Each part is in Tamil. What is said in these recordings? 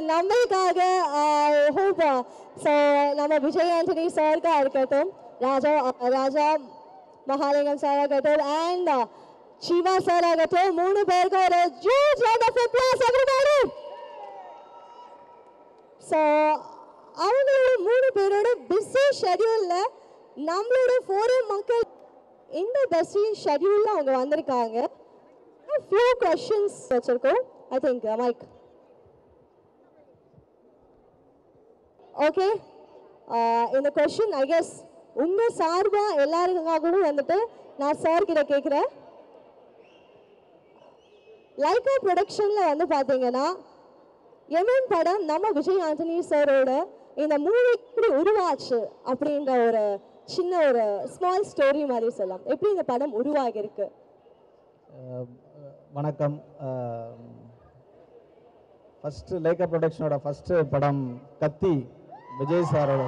நம்மளுக்காக ஹோப் ஸோ நம்ம விஜய் ஆண்டனி சார்க்கா இருக்கட்டும் ராஜா அஹ், ராஜா மகாலிங்கம் சார் ஆகட்டும் அண்ட் சிவா சார் ஆகட்டும் மூணு பேருக்கு ஒரு huge round of applause everybody so அவங்களோட மூணு பேரோட பிஸி ஷெட்யூலில் நம்மளோட ஃபோரம் மக்கள் இந்த பிஸி ஷெட்யூலில் அவங்க வந்திருக்காங்க ஃபியூ கொஷின்ஸ் வச்சுருக்கோம் ஐ திங்க் மைக் ஓகே இந்த கொஷின் ஐ கெஸ் உங்கள் சார்பாக எல்லாருக்காகவும் வந்துட்டு நான் சார் கிட்ட கேட்குறேன் லைகா ப்ரொடக்ஷனில் வந்து பார்த்தீங்கன்னா எமன் படம் நம்ம விஜய் ஆண்டனி சாரோட இந்த மூவி எப்படி உருவாச்சு அப்படின்ற ஒரு சின்ன ஒரு ஸ்மால் ஸ்டோரி மாதிரி சொல்லலாம் எப்படி இந்த படம் உருவாகியிருக்கு அஹ் வணக்கம் ஃபஸ்ட்டு லேக்கா ப்ரொடக்ஷனோட ஃபஸ்ட்டு படம் கத்தி விஜய் சாரோட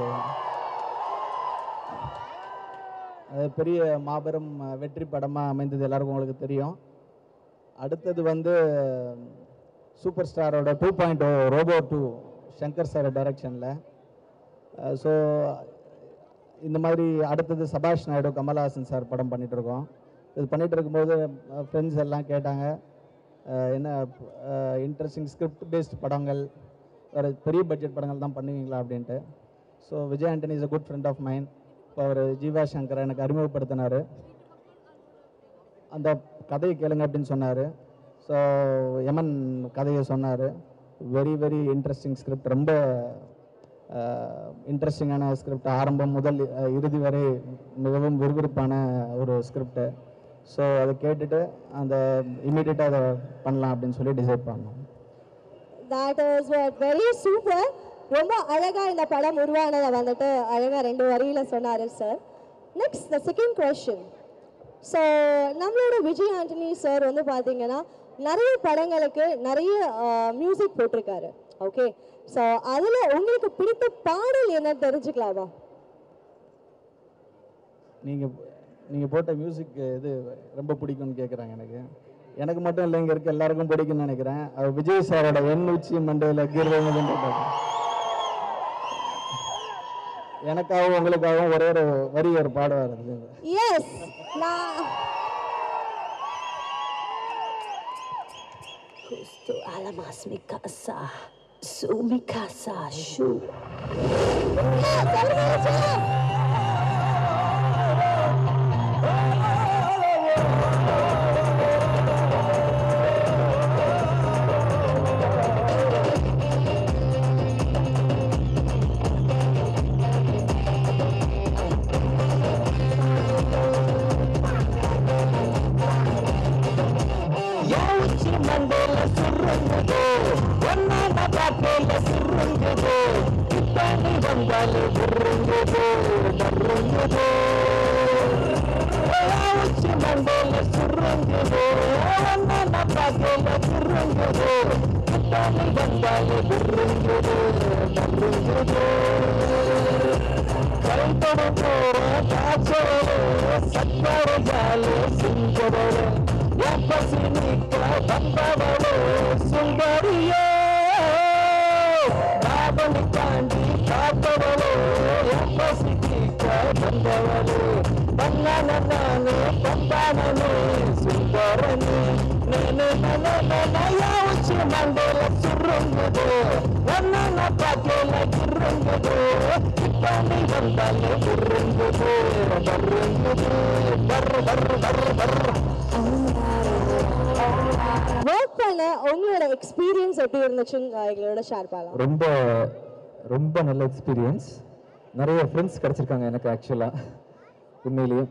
அது பெரிய மாபெரும் அஹ், வெற்றி படமாக அமைந்தது எல்லாருக்கும் உங்களுக்கு தெரியும் அடுத்தது வந்து சூப்பர் ஸ்டாரோட two point O robo two Shankar sir டைரக்ஷனில் ஸோ இந்த மாதிரி அடுத்தது சபாஷ் நாயுடு கமல்ஹாசன் சார் படம் பண்ணிட்டு இருக்கோம் இது பண்ணிட்டு இருக்கும்போது ஃப்ரெண்ட்ஸ் எல்லாம் கேட்டாங்க அஹ், என்ன இன்ட்ரெஸ்டிங் ஸ்கிரிப்ட் பேஸ்ட் படங்கள் வேறு பெரிய பட்ஜெட் படங்கள் தான் பண்ணுவீங்களா அப்படின்ட்டு so Vijay Antony is a good friend of mind இப்போ அவர் ஜீவா சங்கர் எனக்கு அறிமுகப்படுத்தினார் அந்த கதையை கேளுங்க அப்படின்னு சொன்னார் ஸோ யமன் கதையை சொன்னார் வெரி வெரி இன்ட்ரெஸ்டிங் ஸ்கிரிப்ட் ரொம்ப இன்ட்ரெஸ்டிங்கான ஸ்கிரிப்ட் ஆரம்பம் முதல் அஹ், இறுதி வரை மிகவும் விறுவிறுப்பான ஒரு ஸ்கிரிப்டு ஸோ அதை கேட்டுட்டு அந்த இமீடியட்டாக அதை பண்ணலாம் அப்படின்னு சொல்லி டிசைட் பண்ணோம் தட் இஸ் வெரி சூப்பர் ரொம்ப அழகா இந்த படம் உருவானதை வந்துட்டு அழகா ரெண்டு வரியில சொன்னாரு sir next the second question so நம்மளோட விஜய் ஆண்டனி சார் வந்து பார்த்தீங்கன்னா நிறைய படங்களுக்கு நிறைய மியூசிக் போட்டிருக்காரு ஓகே ஸோ அதில் உங்களுக்கு பிடித்த பாடல் என்ன தெரிஞ்சுக்கலாமா நீங்கள் நீங்கள் போட்ட மியூசிக் இது ரொம்ப பிடிக்கும்னு கேட்குறாங்க எனக்கு எனக்கு மட்டும் இல்லை இங்கே இருக்க எல்லாருக்கும் பிடிக்கும்னு நினைக்கிறேன் அது விஜய் சாரோட என் உச்சி மண்டையில் கீர்வங்க எனக்காகவும் உங்களுக்காகவும் ஒரே ஒரு வரி ஒரு பாடம் வருது எஸ் நான் Justo alamas mi casa, su mi casa, shu. யாவுச்சி மண்டல சுருங்குதோ ஒன்னான பாப்பேல சுருங்குதோ இப்ப நீ வந்தாலே உருங்குதோ நறுங்குதோ யாவுச்சி மண்டல சுருங்குதோ ஒன்னான பாப்பேல சுருங்குதோ இப்ப நீ வந்தாலே உருங்குதோ நறுங்குதோ கரும்படமோ காச்சோரோ சக்கரையாலே சிங்கவரோ எப்பசினிக்க வந்தவளோ சுந்தரியோ காவலி தாண்டி காத்தவளோ எப்பசினிக்க வந்தவளோ பன்னான நானே பந்தானே சுந்தரனே நேனே நனயா உச்சி மண்டல சுருங்குதோ ஒன்னு பாக்கல கிருங்குதோ இப்ப நீ வந்தாலே உருங்குதோ வருங்குதோ வர்ற வர்ற வர்ற வர்ற ஒர்க் பண்ண உங்களோட எக்ஸ்பீரியன்ஸ் எப்படி இருந்துச்சுன்னு எங்களோட ஷேர் பண்ணலாம் ரொம்ப ரொம்ப நல்ல எக்ஸ்பீரியன்ஸ் நிறைய ஃப்ரெண்ட்ஸ் கிடச்சிருக்காங்க எனக்கு ஆக்சுவலாக உண்மையிலேயே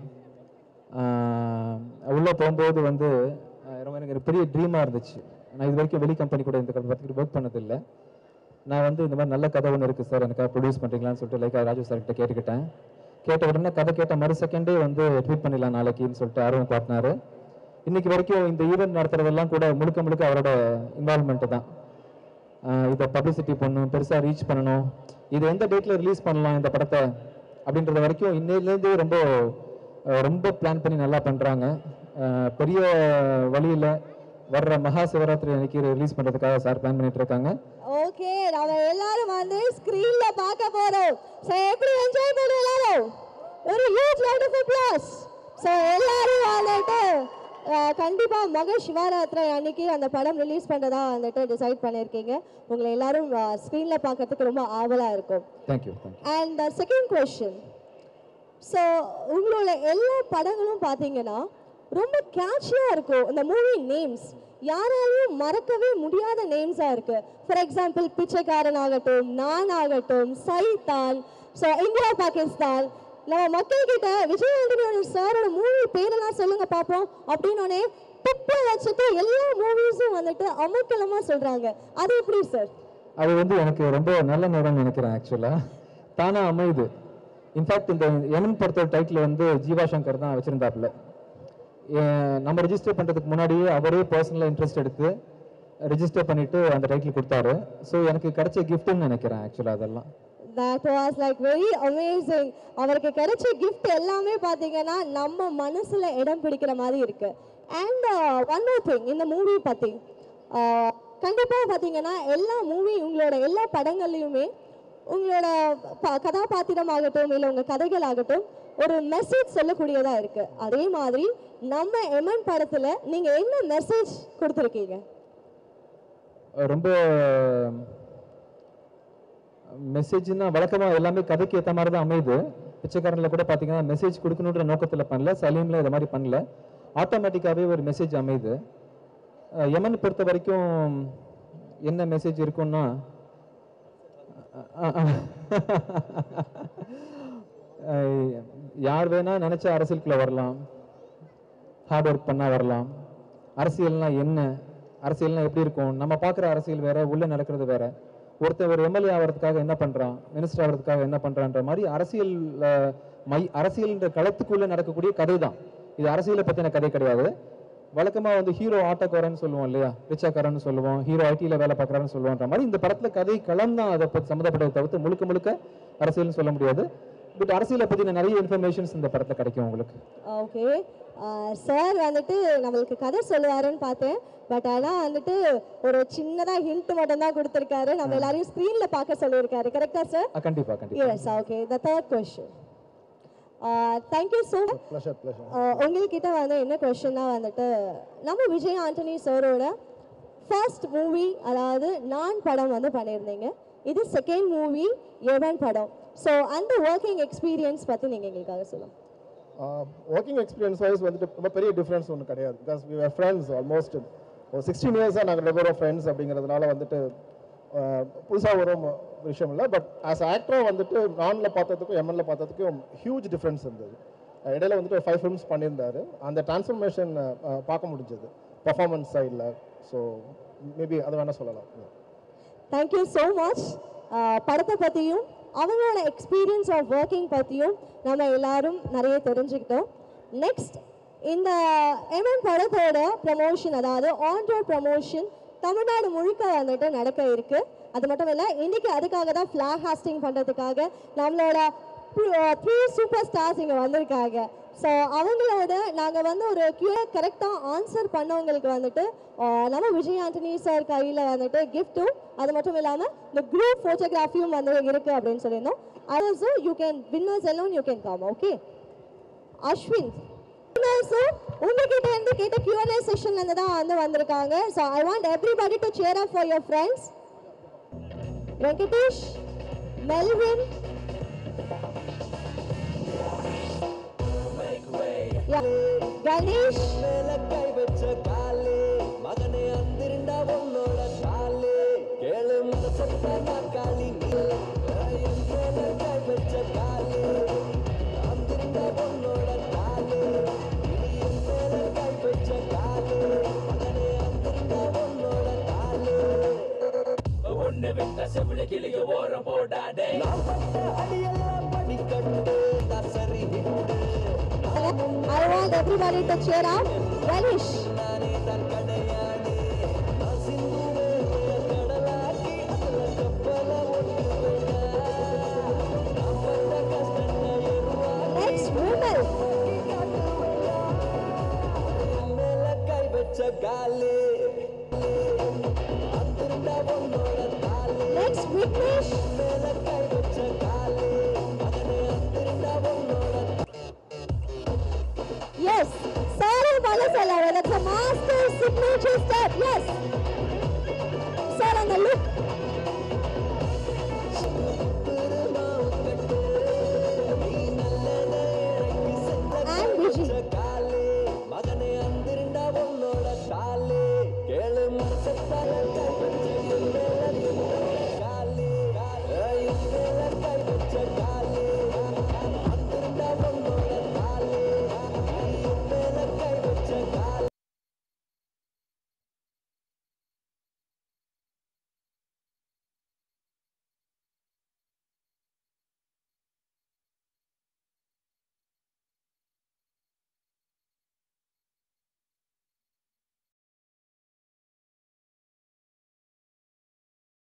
உள்ளே போகும்போது வந்து ஆஹ் ரொம்ப எனக்கு ஒரு பெரிய ட்ரீமாக இருந்துச்சு நான் இது வரைக்கும் வெளி கம்பெனி கூட இந்த படத்துக்கு ஒர்க் பண்ணதில்லை நான் வந்து இந்த மாதிரி நல்ல கதை ஒன்று இருக்குது சார் எனக்காக ப்ரொடியூஸ் பண்ணுறீங்களான்னு சொல்லிட்டு லைக் ராஜு சார் கிட்ட கேட்டுக்கிட்டேன் கேட்ட உடனே கதை கேட்ட மறு செகண்டே வந்து ட்வீட் பண்ணிடலாம் நாளைக்குன்னு சொல்லிட்டு ஆர்வம் காட்டினாரு இன்னைக்கு வரைக்கும் இந்த ஈவெண்ட் நடத்துறதெல்லாம் கூட முழுக்க முழுக்க அவரோட இன்வால்மெண்ட் தான் ஆஹ் இதை பப்ளிசிட்டி பண்ணணும் பெருசாக ரீச் பண்ணணும் இதை எந்த டேட்டில் ரிலீஸ் பண்ணலாம் இந்த படத்தை அப்படின்றத வரைக்கும் இன்னையிலேருந்தே ரொம்ப ஆஹ் ரொம்ப பிளான் பண்ணி நல்லா பண்ணுறாங்க பெரிய வழியில் வர்ற மகா சிவராத்திரி அன்னைக்கு ரிலீஸ் பண்றதுக்காக சார் பிளான் பண்ணிட்டு இருக்காங்க ஓகே நம்ம எல்லாரும் வந்து ஸ்கிரீன்ல பார்க்க போறோம் சோ எப்படி என்ஜாய் பண்ண எல்லாரும் ஒரு huge round of applause so எல்லாரும் வந்துட்டு அஹ், கண்டிப்பா மக சிவராத்திரி அன்னைக்கு அந்த படம் ரிலீஸ் பண்றதா வந்துட்டு டிசைட் பண்ணியிருக்கீங்க உங்களை எல்லாரும் ஸ்க்ரீன்ல பார்க்கறதுக்கு ரொம்ப ஆவலா இருக்கும் thank you thank you and second question so உங்களோட எல்லா படங்களும் பார்த்தீங்கன்னா ரொம்ப கேட்சியாக இருக்கும் இந்த மூவி நேம்ஸ் யாராலையும் மறக்கவே முடியாத நேம்ஸாக இருக்கு ஃபார் எக்ஸாம்பிள் பிச்சைக்காரன் ஆகட்டும் நான் ஆகட்டும் சைத்தான் ஸோ இந்தியா பாகிஸ்தான் நம்ம மக்கள் கிட்ட விஜய் ஆண்டனி சாரோட மூவி பேரெல்லாம் சொல்லுங்க பார்ப்போம் அப்படின்னோடனே துப்ப வச்சுட்டு எல்லா மூவிஸும் வந்துட்டு அமர்க்கலமா சொல்றாங்க அது எப்படி சார் அது வந்து எனக்கு ரொம்ப நல்ல நேரம்னு நினைக்கிறேன் ஆக்சுவலாக தானா அமையுது இன்ஃபேக்ட் இந்த எமன் படத்தோட டைட்டில் வந்து ஜீவா சங்கர் தான் வச்சிருந்தாப்புல ஏ- நம்ம ரெஜிஸ்டர் பண்ணுறதுக்கு முன்னாடியே அவரே பர்சனலாக இன்ட்ரெஸ்ட் எடுத்து ரெஜிஸ்டர் பண்ணிட்டு அந்த டைட்டில் கொடுத்தாரு ஸோ எனக்கு கிடைச்ச கிஃப்ட்னு நினைக்கிறேன் ஆக்சுவலாக அதெல்லாம் that was like very amazing அவருக்கு கிடைச்ச gift எல்லாமே பார்த்தீங்கன்னா நம்ம மனசுல இடம் பிடிக்கிற மாதிரி இருக்கு அண்ட் ஒன் மோர் திங் இந்த மூவி பத்தி uh, கண்டிப்பா பார்த்தீங்கன்னா எல்லா மூவி உங்களோட எல்லா படங்கள்லையுமே உங்களோட ப- கதாபாத்திரம் ஆகட்டும் இல்லை உங்க கதைகள் ஆகட்டும் ஒரு மெசேஜ் சொல்லக்கூடியதா இருக்கு அதே மாதிரி நம்ம எமன் படத்துல நீங்க என்ன மெசேஜ் கொடுத்துருக்கீங்க ரொம்ப மெசேஜ்னா வழக்கமாக எல்லாமே கதைக்கு ஏற்ற மாதிரி தான் அமையுது பிச்சைக்காரனில் கூட பார்த்தீங்கன்னா மெசேஜ் கொடுக்கணுன்ற நோக்கத்தில் பண்ணல சலீமில் இதை மாதிரி பண்ணல ஆட்டோமேட்டிக்காகவே ஒரு மெசேஜ் அமையுது அஹ் யமன் பொறுத்த வரைக்கும் என்ன மெசேஜ் இருக்கும்னா அஹ் அஹ் அஹ் யார் வேணா நினைச்ச அரசியலுக்குள்ள வரலாம் ஹார்ட் ஒர்க் பண்ணா வரலாம் அரசியல்னா என்ன அரசியல்னா எப்படி இருக்கும் நம்ம பார்க்குற அரசியல் வேற உள்ள நடக்கிறது வேற ஒருத்தன் ஒரு எம்எல்ஏ ஆகிறதுக்காக என்ன பண்றான் மினிஸ்டர் ஆகிறதுக்காக என்ன பண்றான்ற மாதிரி அரசியல் அஹ், மை அரசியல்ன்ற களத்துக்குள்ள நடக்கக்கூடிய கதை தான் இது அரசியலை பத்தின கதை கிடையாது வழக்கமா வந்து ஹீரோ ஆட்டோக்காரன்னு சொல்லுவோம் இல்லையா ரிச்சாக்காரன்னு சொல்லுவோம் ஹீரோ ஐடியில் வேலை பார்க்குறான்னு சொல்லுவோன்ற மாதிரி இந்த படத்துல கதை களம் தான் அதை பத்தி சம்மந்தப்பட்டதை தவிர்த்து முழுக்க முழுக்க அரசியல்னு சொல்ல முடியாது பட் அரசியலை பத்தின நிறைய இன்ஃபர்மேஷன்ஸ் இந்த படத்துல கிடைக்கும் உங்களுக்கு ஓகே சார் வந்துட்டு நம்மளுக்கு கதை சொல்லுவாருன்னு பார்த்தேன் பட் ஆனால் வந்துட்டு ஒரு சின்னதாக ஹிண்ட் மட்டும் தான் கொடுத்துருக்காரு நம்ம எல்லாரையும் ஸ்க்ரீனில் பார்க்க சொல்லியிருக்காரு கரெக்டா சார் அஹ் கண்டிப்பா கண்டிப்பா yes okay the third question thank you so pleasure pleasure உங்கள்கிட்ட வந்து என்ன கொஷின்னா வந்துட்டு நம்ம விஜய் ஆண்டனி சாரோட ஃபர்ஸ்ட் மூவி அதாவது நான் படம் வந்து பண்ணியிருந்தீங்க இது செகண்ட் மூவி எவன் படம் ஸோ அந்த ஒர்க்கிங் எக்ஸ்பீரியன்ஸ் பற்றி நீங்கள் எங்களுக்காக சொல்லுங்கள் ஒர்க்கிங் எக்ஸ்பீரியன்ஸ் வைஸ் வந்துட்டு ரொம்ப பெரிய டிஃப்ரென்ஸ் ஒன்றும் கிடையாது because we are friends almost ஒரு சிக்ஸ்டீன் இயர்ஸாக நாங்கள் ரெகுலராக ஃப்ரெண்ட்ஸ் அப்படிங்கிறதுனால வந்துட்டு புதுசாக வரும் விஷயம் இல்லை பட் ஆஸ் ஆக்டராக வந்துட்டு நானில் பார்த்ததுக்கும் எம்எல்ல பார்த்ததுக்கும் ஹியூஜ் டிஃப்ரென்ஸ் இருந்தது அஹ் இடையில வந்துட்டு ஃபைவ் ஃபிலிம்ஸ் பண்ணியிருந்தாரு அந்த டிரான்ஸ்ஃபர்மேஷன் பார்க்க முடிஞ்சது பர்ஃபார்மன்ஸ் சைடில் ஸோ மேபி அதை வேணால் சொல்லலாம் தேங்க்யூ ஸோ மச் படத்தை பற்றியும் அவங்களோட எக்ஸ்பீரியன்ஸ் ஆஃப் ஒர்க்கிங் பற்றியும் நம்ம எல்லாரும் நிறைய தெரிஞ்சுக்கிட்டோம் நெக்ஸ்ட் இந்த எம்என் படத்தோட ப்ரமோஷன் அதாவது ஆன் ரோட் ப்ரமோஷன் தமிழ்நாடு முழுக்க வந்துட்டு நடக்க இருக்கு அது மட்டும் இல்லை இன்னைக்கு அதுக்காக தான் ஃப்ளாக் ஹாஸ்டிங் பண்ணுறதுக்காக நம்மளோட த்ரீ சூப்பர் ஸ்டார்ஸ் இங்கே வந்திருக்காங்க ஸோ அவங்களோட நாங்கள் வந்து ஒரு கியூ கரெக்டாக ஆன்சர் பண்ணவங்களுக்கு வந்துட்டு ஆஹ், நம்ம விஜய் ஆண்டனி சார் கையில் வந்துட்டு கிஃப்ட்டும் அது மட்டும் இல்லாமல் இந்த குரூப் ஃபோட்டோகிராஃபியும் வந்து இருக்கு அப்படின்னு சொல்லியிருந்தோம் ஆல்சோ யூ கேன் வின்னர்ஸ் எல்லாம் you can come okay Ashwin sir உங்ககிட்ட இருந்து கேட்ட Q&A செஷன்ல இருந்து தான் வந்து வந்திருக்காங்க so I want everybody to cheer up for your friends Venkatesh Melvin Yeah. Ganesh மேல கை வச்ச காலே மகனே அந்திருண்டா உன்னோட தாலே கேளு இந்த சத்தானா காளி நீ என் மேல கை வச்ச காலே அந்திருண்டா உன்னோட தாலே நீ என் மேல கை வச்ச காலே மகனே அந்திருண்டா உன்னோட தாலே ஒண்ணு விட்ட செவில கிளிய ஓரம் போடாதே நான் பட்ட அடியெல்லாம் படிக்கட்டு நான் சரி hit I want everybody to cheer up. Ganesh. நானே தான் கடையாளி நான் சிந்துவே கடலாக்கி அதுல கப்பல ஒட்டுவேனா நான் பட்ட கஷ்டத்தை எருவாக்கி Next, Vimal. மேல கை வச்ச காலே Yes. Sorry, Balasalava. That's a master signature step. Yes. Sir, on the look.